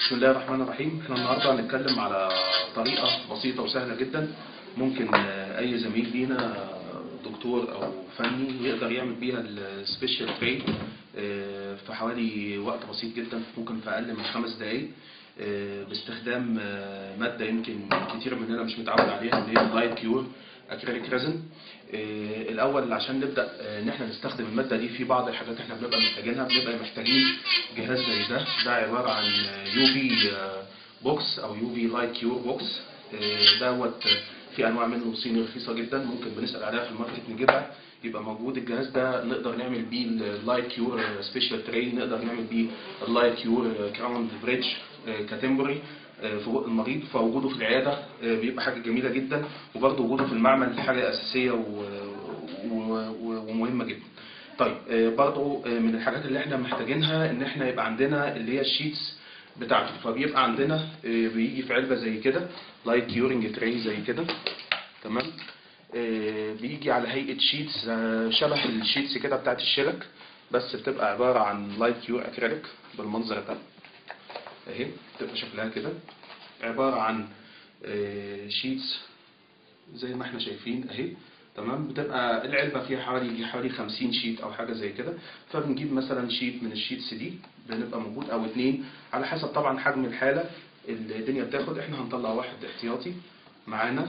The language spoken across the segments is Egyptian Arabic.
بسم الله الرحمن الرحيم احنا النهارده هنتكلم على طريقه بسيطه وسهله جدا ممكن آه، اي زميل لينا آه، دكتور او فني يقدر يعمل بيها السبيشال تريد في حوالي وقت بسيط جدا ممكن في اقل من خمس دقائق آه، باستخدام آه، ماده يمكن كتير مننا مش متعود عليها اللي هي اللايت كيور اكريليك ريزن آه، الاول عشان نبدا آه، ان احنا نستخدم الماده دي في بعض الحاجات احنا بنبقى محتاجينها بنبقى محتاجين جهاز زي ده ده عباره عن يو في بوكس او يو في لايت كيور بوكس دوت آه، في انواع منه صيني رخيصه جدا ممكن بنسال عليها في الماركت نجيبها يبقى موجود الجهاز ده نقدر نعمل بيه اللايت كيور سبيشال تري نقدر نعمل بيه اللايت كيور كراوند بريدج كاتمبري في بق المريض فوجوده في العياده آه، بيبقى حاجه جميله جدا وبرضه وجوده في المعمل حاجه اساسيه و- و- و- ومهمه جدا. طيب آه، برضه آه، من الحاجات اللي احنا محتاجينها ان احنا يبقى عندنا اللي هي الشيتس بتاعته فبيبقى عندنا آه، بيجي في علبه زي كده لايت كيورنج تري زي كده تمام آه، بيجي على هيئه شيتس آه، شبه الشيتس كده بتاعت الشرك بس بتبقى عباره عن لايت كيور اكريليك بالمنظر ده اهي بتبقى شكلها كده عباره عن آه، شيتس زي ما احنا شايفين اهي تمام بتبقى العلبه فيها حوالي حوالي 50 شيت او حاجه زي كده فبنجيب مثلا شيت من الشيتس دي بنبقى موجود او اتنين على حسب طبعا حجم الحاله اللي الدنيا بتاخد احنا هنطلع واحد احتياطي معانا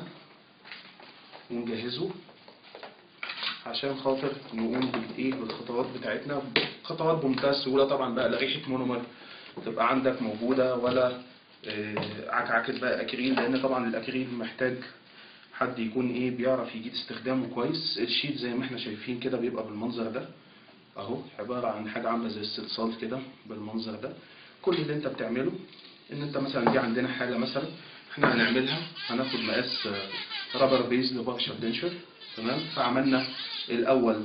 ونجهزه عشان خاطر نقوم بالايه بالخطوات بتاعتنا خطوات بمنتهى السهوله طبعا بقى لا ريحه مونومر تبقى عندك موجوده ولا آه، عكعكه بقى اكريل لان طبعا الاكريل محتاج حد يكون ايه بيعرف يجيد استخدامه كويس الشيت زي ما احنا شايفين كده بيبقى بالمنظر ده اهو عباره عن حاجه عامله زي الصلصال كده بالمنظر ده كل اللي انت بتعمله ان انت مثلا دي عندنا حاله مثلا احنا هنعملها هناخد مقاس رابر بيز لبارشال دنشر تمام فعملنا الاول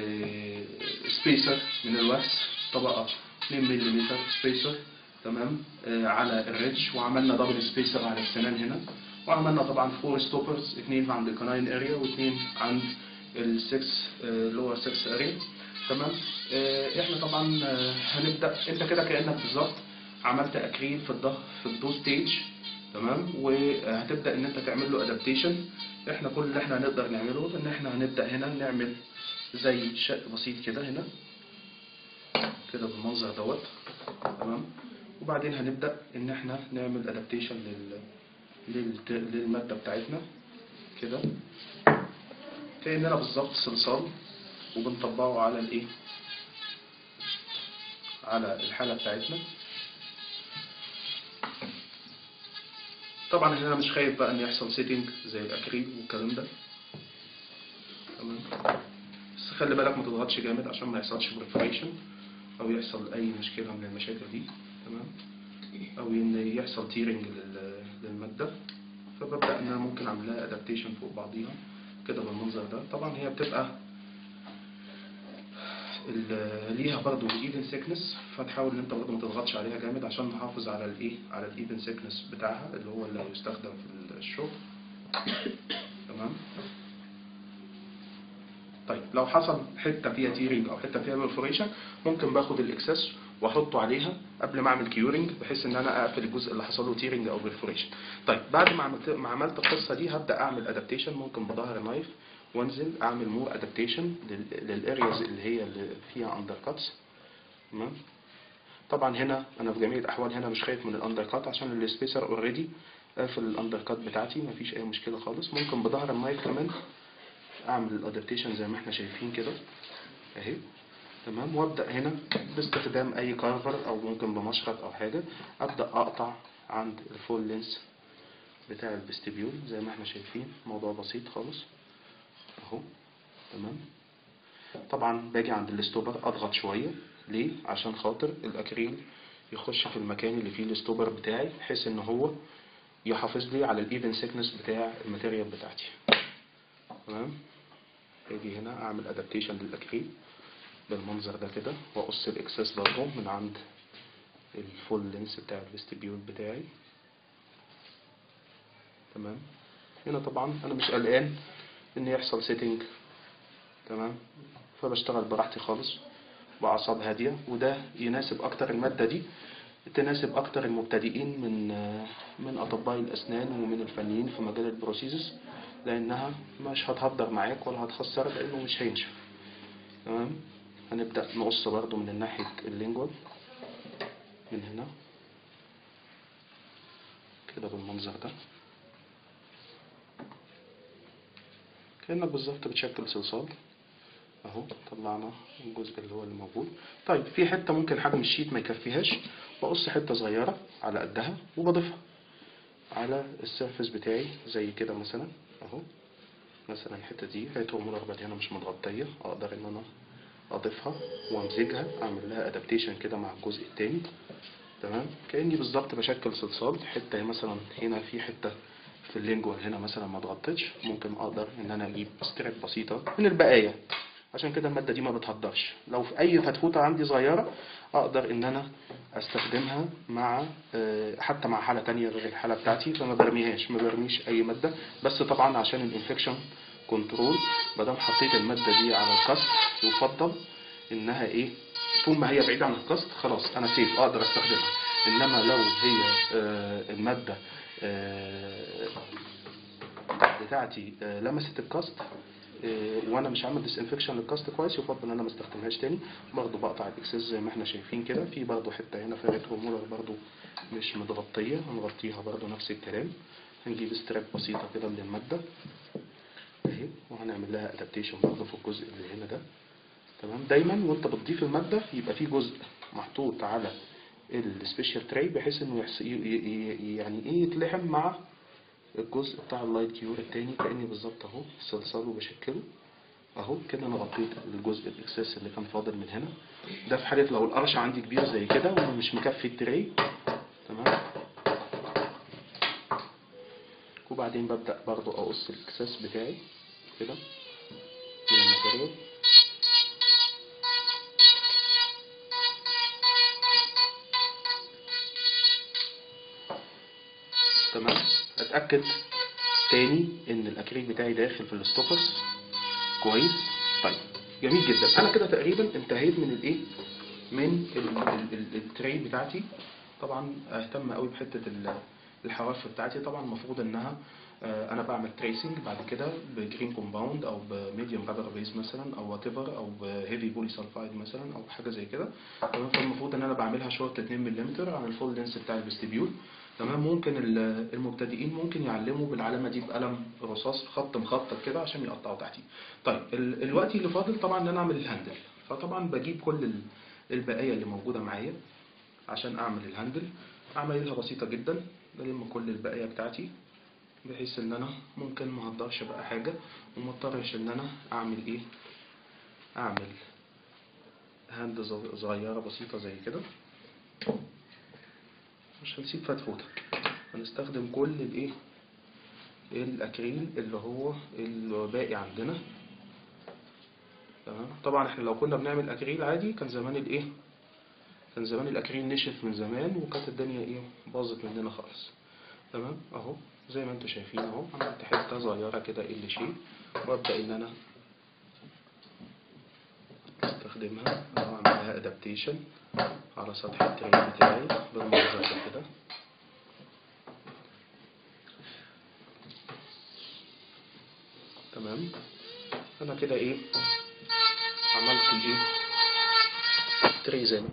سبيسر من الواكس طبقه 2 ملم سبيسر تمام آه، على الريدج وعملنا دبل سبيسر على السنان هنا وعملنا طبعا فور ستوبرز اثنين عند الكناين اريا واثنين عند السكس لور 6 اريا تمام آه، احنا طبعا آه، هنبدا انت كده كانك بالظبط عملت اكريل في الظهر في الدو ستيج تمام وهتبدا ان انت تعمل له ادابتيشن احنا كل اللي احنا هنقدر نعمله ان احنا هنبدا هنا نعمل زي شق بسيط كده هنا كده بالمنظر دوت تمام وبعدين هنبدا ان احنا نعمل ادابتيشن لل للت- للماده بتاعتنا كده كاننا بالظبط صلصال وبنطبقه على الايه على الحاله بتاعتنا طبعا هنا مش خايف بقى ان يحصل سيتنج زي الاكريل والكلام ده تمام بس خلي بالك ما تضغطش جامد عشان ما يحصلش بريفريشن او يحصل اي مشكله من المشاكل دي تمام او ان يحصل تيرنج للماده فببدا ان انا ممكن اعمل لها ادابتيشن فوق بعضيها كده بالمنظر ده طبعا هي بتبقى ال- ليها برضو ايفن سيكنس فتحاول ان انت برضو ما تضغطش عليها جامد عشان نحافظ على الايه على الايفن سيكنس بتاعها اللي هو اللي هيستخدم في الشغل تمام طيب لو حصل حته فيها تيرنج او حته فيها برفوريشن ممكن باخد الاكسس واحطه عليها قبل ما اعمل كيورنج بحيث ان انا اقفل الجزء اللي حصل له تيرنج او برفوريشن طيب بعد ما عملت ما عملت القصه دي هبدا اعمل ادابتيشن ممكن بظهر النايف وانزل اعمل مور ادابتيشن للارياز اللي هي اللي فيها اندر كاتس تمام طبعا هنا انا في جميع الاحوال هنا مش خايف من الاندر كات عشان السبيسر اوريدي قافل الاندر كات بتاعتي مفيش اي مشكله خالص ممكن بظهر النايف كمان اعمل الادابتيشن زي ما احنا شايفين كده اهي تمام وابدا هنا باستخدام اي كارفر او ممكن بمشرط او حاجه ابدا اقطع عند الفول لينس بتاع الفيستيبيول زي ما احنا شايفين موضوع بسيط خالص اهو تمام طبعا باجي عند الاستوبر اضغط شويه ليه عشان خاطر الاكريل يخش في المكان اللي فيه الاستوبر بتاعي بحيث ان هو يحافظ لي على الايفن سيكنس بتاع الماتيريال بتاعتي تمام اجي هنا اعمل ادابتيشن للاكريل بالمنظر ده كده واقص الاكسس برضه من عند الفول لينس بتاع الفيستيبيول بتاعي تمام هنا طبعا انا مش قلقان ان يحصل سيتنج تمام فبشتغل براحتي خالص باعصاب هاديه وده يناسب اكتر الماده دي تناسب اكتر المبتدئين من من اطباء الاسنان ومن الفنيين في مجال البروسيسس لانها مش هتهدر معاك ولا هتخسر لانه مش هينشف تمام هنبدا نقص برضو من ناحيه اللينجوال من هنا كده بالمنظر ده كأنك بالظبط بتشكل صلصال اهو طلعنا الجزء اللي هو اللي موجود طيب في حتة ممكن حجم الشيت ما يكفيهاش بقص حتة صغيرة على قدها وبضيفها على السيرفس بتاعي زي كده مثلا اهو مثلا الحتة دي حتة مربط هنا مش متغطية اقدر ان انا اضيفها وامزجها اعمل لها ادابتيشن كده مع الجزء التاني تمام كاني بالظبط بشكل صلصال حته مثلا هنا في حته في اللينجوال هنا مثلا ما اتغطتش ممكن اقدر ان انا اجيب ستريب بسيطه من البقايا عشان كده الماده دي ما بتهدرش لو في اي فتفوته عندي صغيره اقدر ان انا استخدمها مع آه، حتى مع حاله تانية غير الحاله بتاعتي فما برميهاش ما برميش اي ماده بس طبعا عشان الانفكشن كنترول ما دام حطيت الماده دي على الكاست يفضل انها ايه طول ما هي بعيدة عن الكاست خلاص انا سيف اقدر استخدمها انما لو هي آه، المادة آه، بتاعتي آه، لمست الكاست آه، وانا مش عامل ديسانفكشن للكاست كويس يفضل ان انا ما استخدمهاش تاني برضو بقطع الاكسس زي ما احنا شايفين كده في برضو حته هنا فيها هرمولر برضو مش متغطيه هنغطيها برضو نفس الكلام هنجيب ستراب بسيطه كده من الماده اهي وهنعمل لها ادابتيشن برضو في الجزء اللي هنا ده تمام دايما وانت بتضيف الماده يبقى في جزء محطوط على السبيشال تراي بحيث انه يحس... ي... ي... يعني ايه يتلحم مع الجزء بتاع اللايت كيور التاني كاني بالظبط اهو صلصال وبشكله اهو كده انا غطيت الجزء الاكسس اللي كان فاضل من هنا ده في حاله لو القرش عندي كبير زي كده ومش مكفي التراي تمام وبعدين ببدا برضو اقص الاكسس بتاعي كده من الماتيريال تمام اتاكد تاني ان الاكريل بتاعي داخل في الستوبرز كويس طيب جميل جدا انا كده تقريبا انتهيت من الايه من ال- ال- ال- التري بتاعتي طبعا اهتم قوي بحته ال- الحواف بتاعتي طبعا المفروض انها آه، انا بعمل تريسنج بعد كده بجرين كومباوند او بميديوم رابر بيز مثلا او وات ايفر او بهيفي بولي سلفايد مثلا او حاجه زي كده تمام فالمفروض ان انا بعملها شورت 2 ملم على الفول لينس بتاع الفيستيبيول تمام ممكن ال- المبتدئين ممكن يعلموا بالعلامه دي بقلم رصاص خط مخطط كده عشان يقطعوا تحتيه طيب ال- الوقت اللي فاضل طبعا ان انا اعمل الهاندل فطبعا بجيب كل ال- البقايا اللي موجوده معايا عشان اعمل الهاندل عمايلها بسيطه جدا بلم كل البقايا بتاعتي بحيث ان انا ممكن ما اقدرش بقى حاجه وما اضطرش ان انا اعمل ايه اعمل هاند ز- صغيره بسيطه زي كده مش هنسيب فتفوته هنستخدم كل الايه الاكريل اللي هو الباقي عندنا تمام طبعا احنا لو كنا بنعمل اكريل عادي كان زمان الايه كان زمان الاكريل نشف من زمان وكانت الدنيا ايه باظت مننا خالص تمام اهو زي ما انتم شايفين اهو عملت حته صغيره كده ال شيء وابدا ان انا استخدمها او اعمل لها ادابتيشن على سطح التري بتاعي بالمنظر ده كده تمام انا كده ايه عملت الايه تري زي ما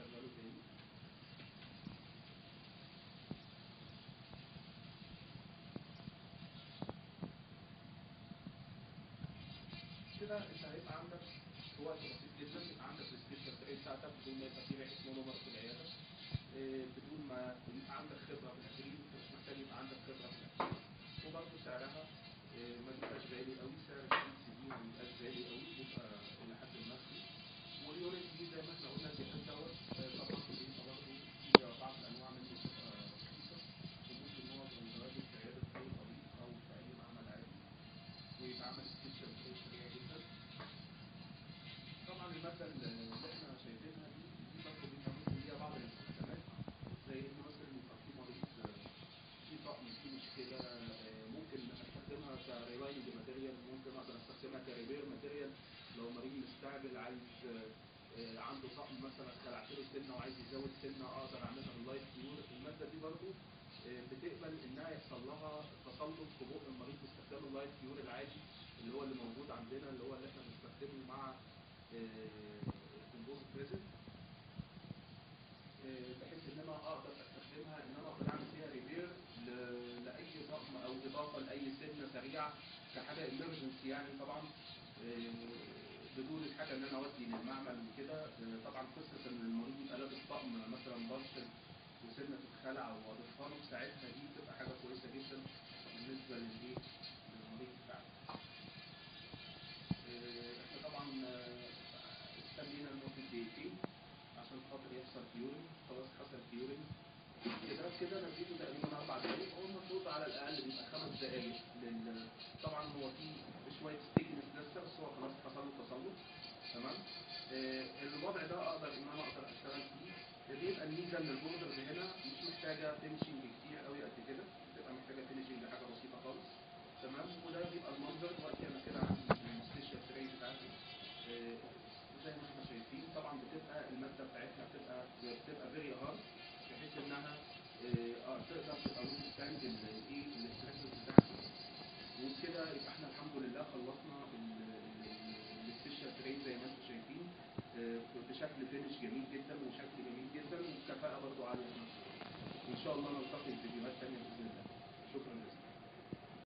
اشغله تاني كده انت هيبقى عندك في وقت بسيط جدا يبقى عندك السبيشال تري بتاعتك بدون ما يبقى في ريحه مونومر في العياده إيه، بدون ما يبقى عندك خبره في الاكريل انت مش محتاج يبقى عندك خبره في الاكريل وبرضه سعرها إيه، ما بيبقاش غالي قوي سعر السي سي دي ما بيبقاش غالي قوي بيبقى الى حد ما رخيص واليونت دي زي ما احنا قلنا الجهاز دوت آه، طبعا بيبقى برضه في بعض الانواع منه بتبقى رخيصه وممكن معظم الزواجر في عياده اي طبيب او في اي معمل عادي ويتعمل سبيشال تري سريع جدا طبعا المادة اللي احنا شايفينها دي دي برضه بيبقى ممكن ليها بعض الاستخدامات زي ان مثلا يبقى في مريض آه، في طقم فيه مشكلة آه، ممكن استخدمها كريلاينج ماتيريال ممكن اقدر استخدمها كريبير ماتيريال لو مريض مستعجل عايز آه، آه، عنده طقم مثلا خلعت له سنة وعايز يزود سنة اقدر اعملها باللايت كيور المادة دي برضه آه، بتقبل انها يحصل لها تسلط في بق المريض باستخدام اللايت كيور العادي اللي هو اللي موجود عندنا اللي هو اللي احنا بنستخدمه مع الكومبوزيت بريزنت بحيث ان انا اقدر استخدمها ان انا اقدر اعمل فيها ريبير لاي ضغم او اضافه لاي سنه سريعه كحاجه امرجنسي يعني طبعا آه، بدون الحاجه ان انا اودي للمعمل وكده آه، طبعا قصه ان المريض يبقى لابس طقم مثلا بارشل وسنه تتخلع واضيفها له ساعتها دي بتبقى حاجه كويسه جدا بالنسبه للايه للمريض بتاعنا. آه، احنا طبعا آه، استنينا لمده دقيقتين عشان خاطر يحصل كيورنج خلاص حصل كيورنج كده كده نتيجته تقريبا اربع دقايق هو المفروض على الاقل بيبقى خمس دقايق لل... طبعا هو في شويه ستيكنس لسه بس هو خلاص حصل له تسلط تمام آه الوضع ده اقدر ان انا اقدر اشتغل فيه بيبقى الميزه ان البوردرز هنا مش محتاجه فينشنج كتير قوي قد كده بتبقى محتاجه فينشنج حاجه بسيطه خالص تمام وده بيبقى المنظر دلوقتي انا كده عندي السبيشال تري بتاعتي آه، زي ما احنا شايفين طبعا بتبقى الماده بتاعتها بتبقى بتبقى فيري هارد بحيث انها آه، آه، تقدر تبقى ويز ستاند الايه الاسترسز بتاعتي وبكده يبقى احنا الحمد لله خلصنا السبيشال تري زي ما انتم شايفين آه، بشكل فينش جميل جدا وشكل جميل جدا وكفاءه برضو عاليه في نفس الوقت. وان شاء الله نلتقي في فيديوهات ثانيه باذن الله شكرا جزيلا